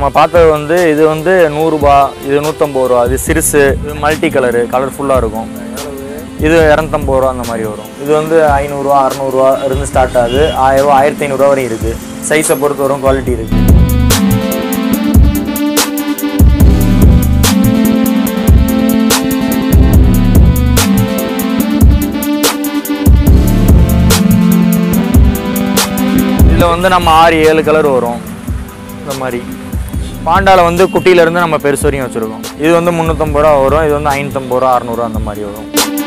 நம்ம பார்த்தது வந்து இது வந்து நூறுரூபா இது நூற்றம்பது ரூபா இது சிறுசு இது மல்டி கலரு கலர்ஃபுல்லாக இருக்கும் இது இரநூத்தம்பது ரூபா அந்த மாதிரி வரும் இது வந்து ஐநூறுரூவா அறநூறுவா இருந்து ஸ்டார்ட் ஆகுது ஆயிரரூவா ஆயிரத்தி ஐநூறுரூவா வரையும் இருக்குது சைஸை பொறுத்து வரும் குவாலிட்டி இருக்குது இதில் வந்து நம்ம ஆறு ஏழு கலர் வரும் இந்த மாதிரி பாண்டாவில் வந்து குட்டியிலேருந்து நம்ம பெருசு வரையும் வச்சுருக்கோம் இது வந்து முந்நூற்றம்பது ரூபா வரும் இது வந்து ஐநூற்றம்பது ரூபா அறநூறுவா அந்த மாதிரி வரும்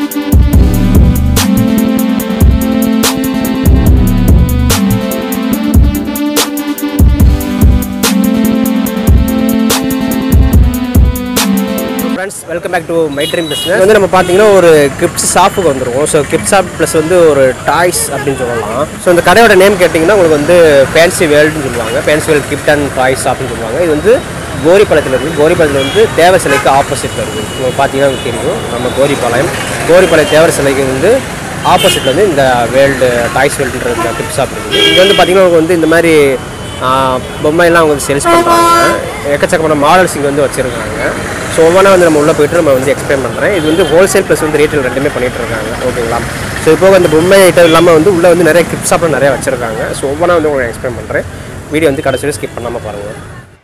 friends welcome back to my dream business வந்து நம்ம பார்த்தீங்கன்னா ஒரு கிப்ஸ் ஷாப்புக்கு வந்துருவோம் ஸோ கிப்ஸ் ஷாப் ப்ளஸ் வந்து ஒரு டாய்ஸ் அப்படின்னு சொல்லலாம் ஸோ இந்த கடையோட நேம் கேட்டிங்கன்னா உங்களுக்கு வந்து ஃபேன்சி வேர்ல்டுன்னு சொல்லுவாங்க fancy world gift and toys ஷாப்னு சொல்லுவாங்க இது வந்து கோரிப்பாளையத்தில் இருக்குது கோரிப்பாளையத்தில் வந்து தேவ சிலைக்கு ஆப்போசிட்டில் இருக்குது உங்களுக்கு பார்த்தீங்கன்னா உங்களுக்கு தெரியும் நம்ம கோரிப்பாளையம் கோரிப்பாளையம் தேவர் சிலைக்கு வந்து ஆப்போசிட்டில் வந்து இந்த வேர்ல்டு டாய்ஸ் வேர்ல்டுன்ற இந்த கிஃப்ட் ஷாப் இருக்குது இங்கே வந்து பார்த்தீங்கன்னா உங்களுக்கு வந்து இந்த மாதிரி ஆஹ் பொம்மையெல்லாம் அவங்க வந்து சேல்ஸ் பண்ணுறாங்க எக்கச்சக்கமான மாடல்ஸ் இங்கே வந்து வச்சுருக்காங்க ஸோ ஒவ்வொன்றா வந்து நம்ம உள்ளே போயிட்டு நம்ம வந்து எக்ஸ்பிளைன் பண்ணுறேன் இது வந்து ஹோல்சேல் ப்ளஸ் வந்து ரீட்டைல் ரெண்டுமே பண்ணிட்டு இருக்காங்க ஓகேங்களா ஸோ இப்போ அந்த பொம்மை ஐட்டம் இல்லாமல் வந்து உள்ளே வந்து நிறைய கிஃப்ட் ஷாப்லாம் நிறைய வச்சுருக்காங்க ஸோ ஒவ்வொன்றா வந்து உங்களுக்கு எக்ஸ்பிளைன் பண்ணுறேன் வீடியோ வந்து கடைசி வரை ஸ்கிப் பண்ணாமல் பாருங்கள்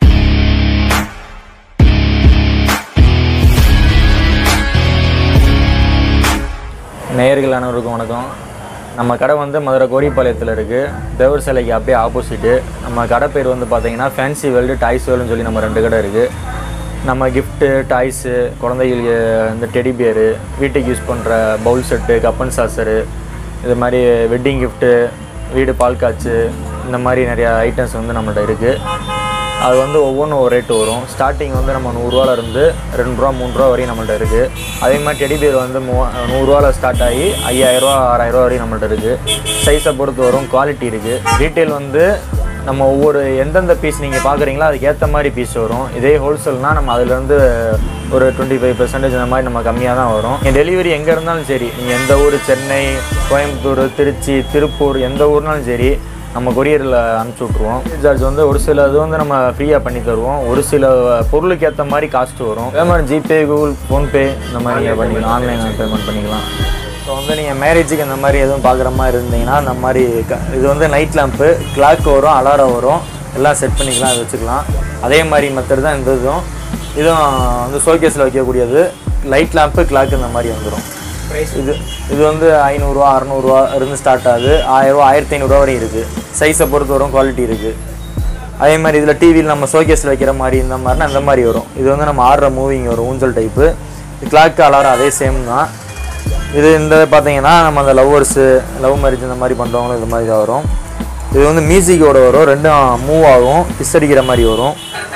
நேயர்கள் அனைவருக்கும் வணக்கம் நம்ம கடை வந்து மதுரை கோரிப்பாளையத்தில் இருக்குது தேவர் சிலைக்கு அப்படியே ஆப்போசிட்டு நம்ம கடை பேர் வந்து பார்த்தீங்கன்னா ஃபேன்சி வேர்ல்டு டாய்ஸ் வேர்ல்டுன்னு சொல்லி நம்ம ரெண்டு கடை இருக்குது நம்ம கிஃப்ட்டு டாய்ஸு குழந்தைகளுக்கு இந்த டெடி பியரு வீட்டுக்கு யூஸ் பண்ணுற பவுல் செட்டு கப்பன் சாசரு இது மாதிரி வெட்டிங் கிஃப்ட்டு வீடு பால் காய்ச்சு இந்த மாதிரி நிறையா ஐட்டம்ஸ் வந்து நம்மள்ட்ட இருக்குது அது வந்து ஒவ்வொன்றும் ஒரு ரேட்டு வரும் ஸ்டார்டிங் வந்து நம்ம நூறுரூவால இருந்து ரெண்டு ரூபா மூணு ரூபா வரையும் நம்மள்ட்ட இருக்குது அதே மாதிரி டெடி பேர் வந்து மூ நூறுரூவால ஸ்டார்ட் ஆகி ஐயாயிரரூவா ஆறாயிரரூவா வரையும் நம்மள்ட்ட இருக்குது சைஸை பொறுத்து வரும் குவாலிட்டி இருக்குது ரீட்டைல் வந்து நம்ம ஒவ்வொரு எந்தெந்த பீஸ் நீங்கள் பார்க்குறீங்களோ அதுக்கு ஏற்ற மாதிரி பீஸ் வரும் இதே ஹோல்சேல்னால் நம்ம அதுலேருந்து ஒரு டுவெண்ட்டி ஃபைவ் பர்சன்டேஜ் அந்த மாதிரி நம்ம கம்மியாக தான் வரும் டெலிவரி எங்கே இருந்தாலும் சரி நீங்கள் எந்த ஊர் சென்னை கோயம்புத்தூர் திருச்சி திருப்பூர் எந்த ஊர்னாலும் சரி நம்ம கொரியரில் அனுப்பிச்சி விட்ருவோம் சார்ஜ் வந்து ஒரு சில இது வந்து நம்ம ஃப்ரீயாக பண்ணி தருவோம் ஒரு சில பொருளுக்கு ஏற்ற மாதிரி காஸ்ட் வரும் அதே மாதிரி ஜிபே கூகுள் ஃபோன்பே இந்த மாதிரி நீங்கள் பண்ணிக்கலாம் ஆன்லைன் பேமெண்ட் பண்ணிக்கலாம் ஸோ வந்து நீங்கள் மேரேஜுக்கு இந்த மாதிரி எதுவும் பார்க்குற மாதிரி இருந்தீங்கன்னா இந்த மாதிரி க இது வந்து நைட் லேம்ப்பு கிளாக் வரும் அலாரம் வரும் எல்லாம் செட் பண்ணிக்கலாம் இது வச்சுக்கலாம் அதே மாதிரி மெத்தட் தான் இந்த இதுவும் இதுவும் வந்து ஷோகேஸில் வைக்கக்கூடியது லைட் லேம்ப்பு கிளாக் இந்த மாதிரி வந்துடும் இது இது வந்து ஐநூறுரூவா அறநூறுவா இருந்து ஸ்டார்ட் ஆகுது ஆயிரரூவா ஆயிரத்தி ஐநூறுரூவா வரையும் இருக்குது சைஸை பொறுத்து வரும் குவாலிட்டி இருக்குது அதே மாதிரி இதில் டிவியில் நம்ம ஷோகேஸில் வைக்கிற மாதிரி இந்த மாதிரினா இந்த மாதிரி வரும் இது வந்து நம்ம ஆடுற மூவிங் வரும் ஊஞ்சல் டைப்பு கிளாக் அலாரம் அதே சேம் தான் இது இந்த பார்த்தீங்கன்னா நம்ம அந்த லவ்வர்ஸு லவ் மேரேஜ் இந்த மாதிரி பண்ணுறவங்களும் இது மாதிரி தான் வரும் இது வந்து மியூசிக்கோட வரும் ரெண்டும் மூவ் ஆகும் கிஸ் அடிக்கிற மாதிரி வரும்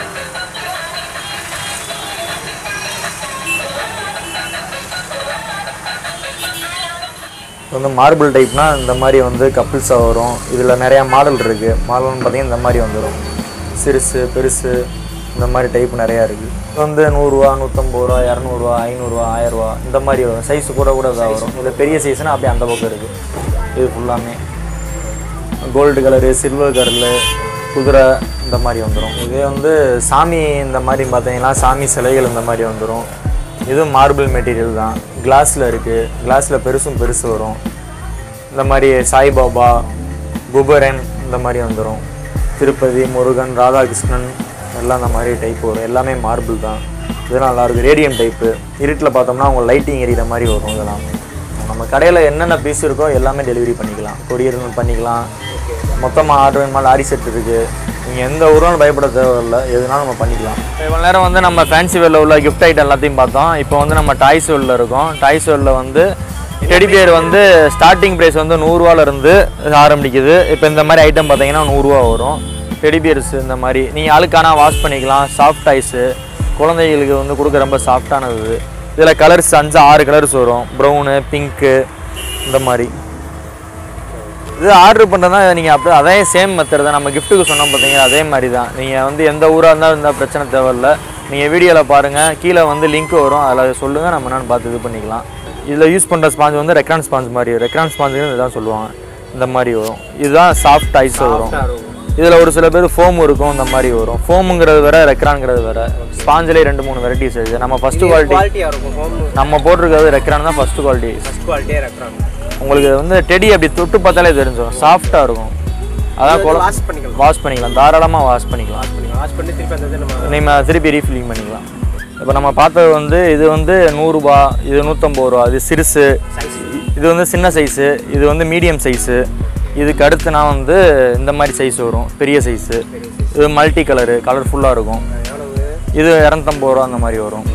இது வந்து மார்பிள் டைப்னா இந்த மாதிரி வந்து கப்பிள்ஸாக வரும் இதில் நிறையா மாடல் இருக்குது மாடல்னு பார்த்தீங்கன்னா இந்த மாதிரி வந்துடும் சிறுசு பெருசு இந்த மாதிரி டைப் நிறையா இருக்குது இது வந்து நூறுரூவா நூற்றம்பது ரூபா இரநூறுவா ஐநூறுரூவா ஆயிரரூவா இந்த மாதிரி வரும் சைஸ் கூட கூட தான் வரும் இதில் பெரிய சைஸ்னால் அப்படியே அந்த பக்கம் இருக்குது இது ஃபுல்லாமே கோல்டு கலரு சில்வர் கலரு குதிரை இந்த மாதிரி வந்துடும் இதே வந்து சாமி இந்த மாதிரி பார்த்தீங்கன்னா சாமி சிலைகள் இந்த மாதிரி வந்துடும் இது மார்பிள் மெட்டீரியல் தான் கிளாஸில் இருக்குது கிளாஸில் பெருசும் பெருசு வரும் இந்த மாதிரி சாய்பாபா குபரன் இந்த மாதிரி வந்துடும் திருப்பதி முருகன் ராதாகிருஷ்ணன் எல்லாம் இந்த மாதிரி டைப் வரும் எல்லாமே மார்பிள் தான் இதெல்லாம் நல்லாயிருக்கும் ரேடியம் டைப்பு இருட்டில் பார்த்தோம்னா அவங்க லைட்டிங் எரியிற மாதிரி வரும் இதெல்லாம் நம்ம கடையில் என்னென்ன பீஸ் இருக்கோ எல்லாமே டெலிவரி பண்ணிக்கலாம் கொரியர் பண்ணிக்கலாம் மொத்தமாக ஆர்டர் வேணுமா லாரி செட் இருக்குது நீங்கள் எந்த ஊரும் பயப்பட தேவையில்லை எதுனாலும் நம்ம பண்ணிக்கலாம் இவ்வளோ நேரம் வந்து நம்ம ஃபேன்சி வேலில் உள்ள கிஃப்ட் ஐட்டம் எல்லாத்தையும் பார்த்தோம் இப்போ வந்து நம்ம டாய்ஸ் வேலில் இருக்கோம் டாய்ஸ் வேலில் வந்து டெடி பேர் வந்து ஸ்டார்டிங் ப்ரைஸ் வந்து நூறுரூவால இருந்து ஆரம்பிக்குது இப்போ இந்த மாதிரி ஐட்டம் பார்த்தீங்கன்னா நூறுரூவா வரும் டெடி பியர்ஸ் இந்த மாதிரி நீங்கள் அழுக்கானா வாஷ் பண்ணிக்கலாம் சாஃப்ட் டாய்ஸு குழந்தைகளுக்கு வந்து கொடுக்க ரொம்ப சாஃப்டானது இதில் கலர்ஸ் அஞ்சு ஆறு கலர்ஸ் வரும் ப்ரௌனு பிங்க்கு இந்த மாதிரி இது ஆர்டர் பண்ணுறதா நீங்கள் அப்படியே அதே சேம் மெத்தட் தான் நம்ம கிஃப்ட்டுக்கு சொன்னோம் பார்த்தீங்கன்னா அதே மாதிரி தான் நீங்கள் வந்து எந்த ஊராக இருந்தாலும் இருந்தால் பிரச்சனை தேவையில்ல நீங்கள் வீடியோவில் பாருங்கள் கீழே வந்து லிங்க் வரும் அதில் சொல்லுங்கள் நம்ம என்னென்னு பார்த்து இது பண்ணிக்கலாம் இதில் யூஸ் பண்ணுற ஸ்பாஞ்ச் வந்து ரெக்ரான் ஸ்பாஞ்ச் மாதிரி ரெக்ரான் ஸ்பாஞ்சுன்னு இதுதான் சொல்லுவாங்க இந்த மாதிரி வரும் இதுதான் சாஃப்ட் ஐஸ் வரும் இதில் ஒரு சில பேர் ஃபோம் இருக்கும் இந்த மாதிரி வரும் ஃபோமுங்கிறது வேற ரெக்ரான்ங்கிறது வேற ஸ்பாஞ்சிலே ரெண்டு மூணு வெரைட்டிஸ் இருக்குது நம்ம ஃபஸ்ட்டு குவாலிட்டி குவாலிட்டியாக இருக்கும் ஹோம் நம்ம போட்டிருக்கிறது ரெக்ரான் தான் ஃபஸ்ட்டு குவாலிட்டி ஃபஸ்ட் குவாலிட்டியாக இருக்கிறாங்க உங்களுக்கு வந்து டெடி அப்படி தொட்டு பார்த்தாலே தெரிஞ்சிடும் சாஃப்டாக இருக்கும் அதான் குழ வாஷ் பண்ணிக்கலாம் வாஷ் பண்ணிக்கலாம் தாராளமாக வாஷ் பண்ணிக்கலாம் வாஷ் பண்ணி திருப்பி அந்த இது நம்ம நம்ம திருப்பி ரீஃபில்லிங் பண்ணிக்கலாம் இப்போ நம்ம பார்த்தது வந்து இது வந்து நூறுரூபா இது நூற்றம்பது ரூபா இது சிறுசு இது வந்து சின்ன சைஸு இது வந்து மீடியம் சைஸு இதுக்கு அடுத்துனா வந்து இந்த மாதிரி சைஸ் வரும் பெரிய சைஸு இது மல்டி கலரு கலர்ஃபுல்லாக இருக்கும் எவ்வளவு இது இரநூத்தம்பது ரூபா அந்த மாதிரி வரும்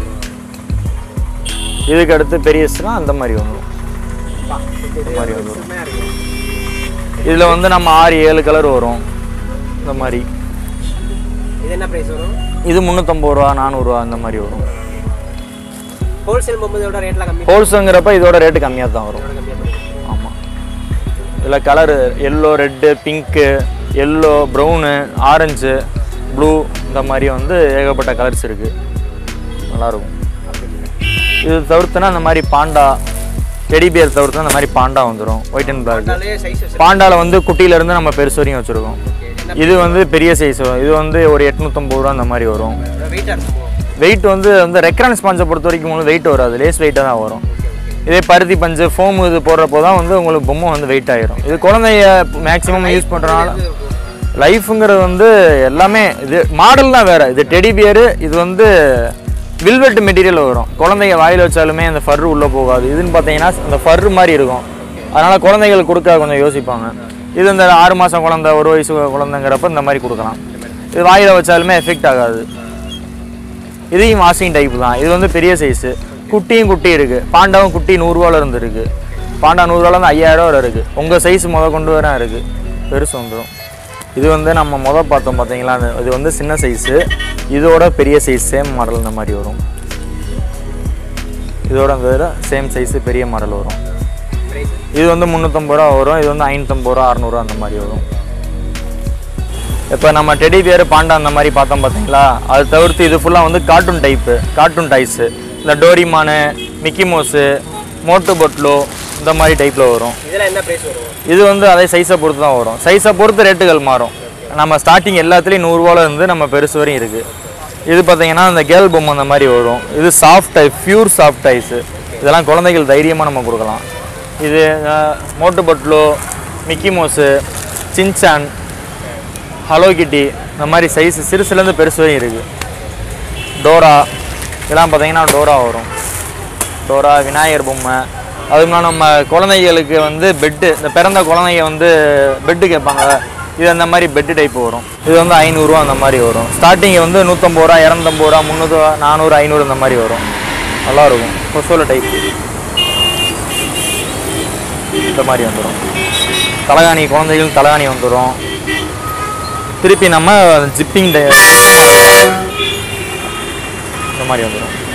இதுக்கு அடுத்து பெரியஸ்னா அந்த மாதிரி வந்துடும் இந்த மாதிரி வந்துடும் செம்மையாக இருக்கு இதில் வந்து நம்ம ஆறு ஏழு கலர் வரும் இந்த மாதிரி இது என்ன ப்ரைஸ் வரும் இது முந்நூற்றம்பது ரூபா நானூறுரூவா அந்த மாதிரி வரும் ஹோல்சேல் போகும்போதோட ரேட்லாம் கம்மி ஹோல்ஸுங்கிறப்ப இதோட ரேட்டு கம்மியாக தான் வரும் கம்மியாக பண்ணுங்க ஆமாம் இதில் colour yellow red pink yellow brown orange blue இந்த மாதிரி வந்து ஏகப்பட்ட கலர்ஸ் இருக்குது நல்லாயிருக்கும் இது தவிர்த்துனா இந்த மாதிரி பாண்டா டெடி பியர் தவிர்த்து அந்த மாதிரி பாண்டா வந்துடும் ஒயிட் அண்ட் பிளாக் அதே சைஸ் வச்சு பாண்டாவில் வந்து குட்டியிலேருந்து நம்ம பெருசு வரையும் வச்சுருக்கோம் இது வந்து பெரிய சைஸ் வரும் இது வந்து ஒரு எட்நூற்றம்பது ரூபா அந்த மாதிரி வரும் வெயிட்டாக இருக்கும் வெயிட் வந்து வந்து ரெக்ரான் ஸ்பாஞ்சை பொறுத்த வரைக்கும் உங்களுக்கு வெயிட் வராது லேஸ் வெயிட்டாக தான் வரும் இதே பருத்தி பஞ்சு ஃபோம் இது போடுறப்போ தான் வந்து உங்களுக்கு பொம்மை வந்து வெயிட் ஆயிரும் இது குழந்தைய மேக்ஸிமம் யூஸ் பண்ணுறனால லைஃபுங்கிறது வந்து எல்லாமே இது மாடல் தான் வேறு இது டெடி பியரு இது வந்து வில்வெட் மெட்டீரியல் வரும் குழந்தைங்க வாயில் வச்சாலுமே அந்த ஃபர்ரு உள்ளே போகாது இதுன்னு பார்த்தீங்கன்னா அந்த ஃபர்ரு மாதிரி இருக்கும் அதனால் குழந்தைகளுக்கு கொடுக்க கொஞ்சம் யோசிப்பாங்க இது இந்த ஆறு மாதம் குழந்தை ஒரு வயசு குழந்தைங்கிறப்ப இந்த மாதிரி கொடுக்கலாம் இது வாயில் வச்சாலுமே எஃபெக்ட் ஆகாது இதையும் வாஷிங் டைப் தான் இது வந்து பெரிய சைஸு குட்டியும் குட்டி இருக்குது பாண்டாவும் குட்டி நூறுரூவால இருந்து இருக்குது பாண்டா நூறுரூவாலேருந்து ஐயாயிரம் வரை இருக்குது உங்கள் சைஸ் முத கொண்டு வர இருக்குது பெருசு வந்துடும் இது வந்து நம்ம முத பார்த்தோம் பார்த்தீங்களா அந்த- இது வந்து சின்ன சைஸு இதோட பெரிய சைஸ் சேம் மாடல் இந்த மாதிரி வரும் இதோட அந்த சேம் சைஸு பெரிய மாடல் வரும் ப்ரைஸ் இது வந்து முந்நூற்றம்பது ரூபா வரும் இது வந்து ஐநூற்றம்பது ரூபா அறநூறுவா அந்த மாதிரி வரும் இப்போ நம்ம டெடி பியர் பாண்டா அந்த மாதிரி பார்த்தோம் பார்த்தீங்களா அது தவிர்த்து இது ஃபுல்லாக வந்து கார்ட்டூன் டைப்பு கார்ட்டூன் டைஸு இந்த டோரிமானு மிக்கி மோஸு மோட்டு பொட்லோ இந்த மாதிரி டைப்பில் வரும் இதெல்லாம் என்ன ப்ரைஸ் வரும் இது வந்து அதே சைஸை பொறுத்து தான் வரும் சைஸை பொறுத்து ரேட்டுகள் மாறும் நம்ம ஸ்டார்டிங் எல்லாத்துலேயும் நூறுரூவால இருந்து நம்ம பெருசு வரையும் இருக்குது இது பார்த்தீங்கன்னா இந்த கேர்ள் பொம்மை அந்த மாதிரி வரும் இது soft type pure soft toys இதெல்லாம் குழந்தைகள் தைரியமாக நம்ம கொடுக்கலாம் இது அஹ், Motu Patlu Mickey Mouse Shinchan Hello Kitty இந்த மாதிரி சைஸ் சிறுசுலேருந்து பெருசு வரையும் இருக்குது டோரா இதெல்லாம் பார்த்தீங்கன்னா டோரா வரும் டோரா விநாயகர் பொம்மை அதுக்கு நம்ம குழந்தைகளுக்கு வந்து பெட்டு இந்த பிறந்த குழந்தைங்க வந்து பெட்டு கேட்பாங்க இது அந்த மாதிரி பெட்டு டைப் வரும் இது வந்து ஐநூறுரூவா அந்த மாதிரி வரும் ஸ்டார்டிங் வந்து நூற்றம்பது ரூபா இரநூத்தம்பது ரூபா முந்நூறு நானூறு ஐநூறு இந்த மாதிரி வரும் நல்லா இருக்கும் கொசோல டைப் இந்த மாதிரி வந்துடும் தலகாணி குழந்தைகள் தலகாணி வந்துடும் திருப்பி நம்ம ஜிப்பிங் இந்த மாதிரி வந்துடும்